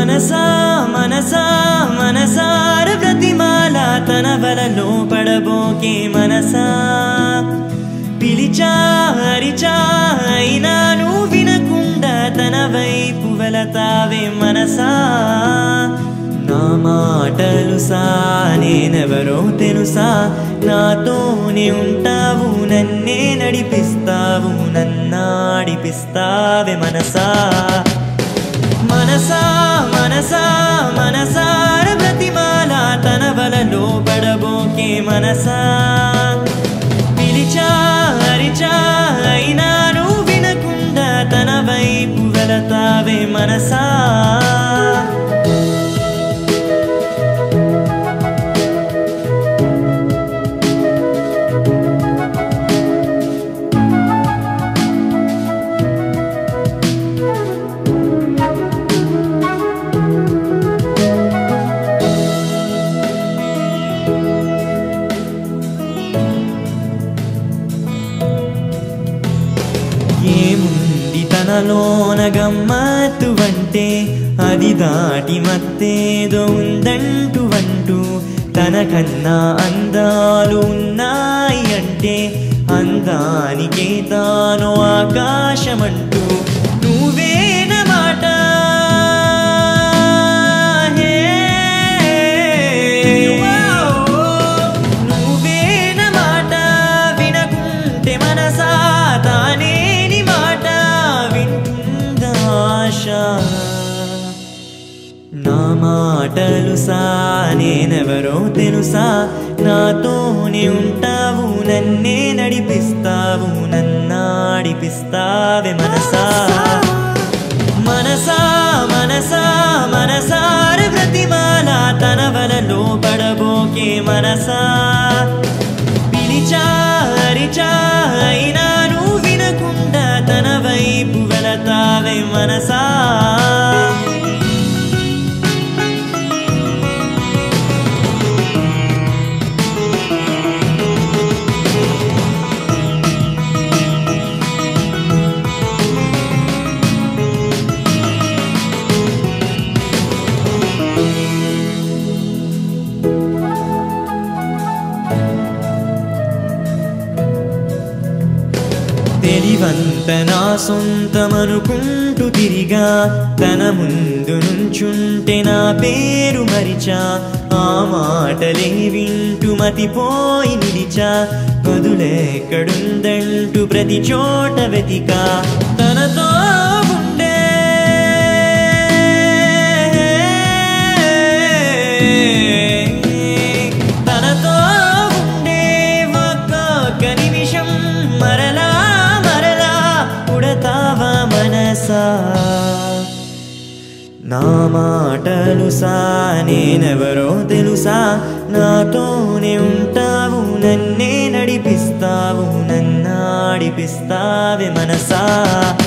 మనసా మనసా మనసార ప్రతిమాల తన వలలో పడబోకే మనసా పిలిచా హరిచా అయినా నువ్వు వినకుండా తన వైపు వెళతావే మనసా నా మాటలు సా నేనెవరో తెలుసా నాతోనే ఉంటావు నన్నే నడిపిస్తావు నన్నాడిపిస్తావే మనసా మనసా మనసా మనసార ప్రతిమాల తన వలలో పడబోకే మనసా పిలిచా హరిచా అయినా నువ్వు వినకుండా తన వైపు వెళతావే మనసా ఏముంది తనలోన గమ్మత్తు అంటే అది దాటి మత్తేదో ఉందంటూ అంటూ తనకన్నా అందాలు ఉన్నాయి అంటే అందానికే తాను ఆకాశమంటూ నువ్వేనమాట నువ్వేనమాట వినకుంటే మనసా తానేని మాట వింటుందా ఆశ నా మాటలు సా నేనెవరో తెలుసా నాతోనే ఉంటావు నన్నే నడిపిస్తావు నన్నాడిపిస్తావే మనసా మనసా మనసా మనసార ప్రతిమాల తన వలలో పడబోకే మనసా పిలిచా హరిచా అయినా నువ్వు వినకుండా తన వైపు వెళతావే మనసా తెలివంత నా సొంతమనుకుంటూ తిరిగా తన ముందు నుంచుంటే నా పేరు మరిచా ఆ మాటలే వింటూ మతిపోయి నిలిచా వదులెక్కడుందంటూ ప్రతి చోట వెతికా తనతో ఉండే తనతో ఉండే ఒక్కొక్క నిమిషం మరలా మరలా ఉడతావా మనసా నా మాటలు సా నేనెవరో తెలుసా నాతోనే ఉంటావు నన్నే నడిపిస్తావు నన్నాడిపిస్తావే మనసా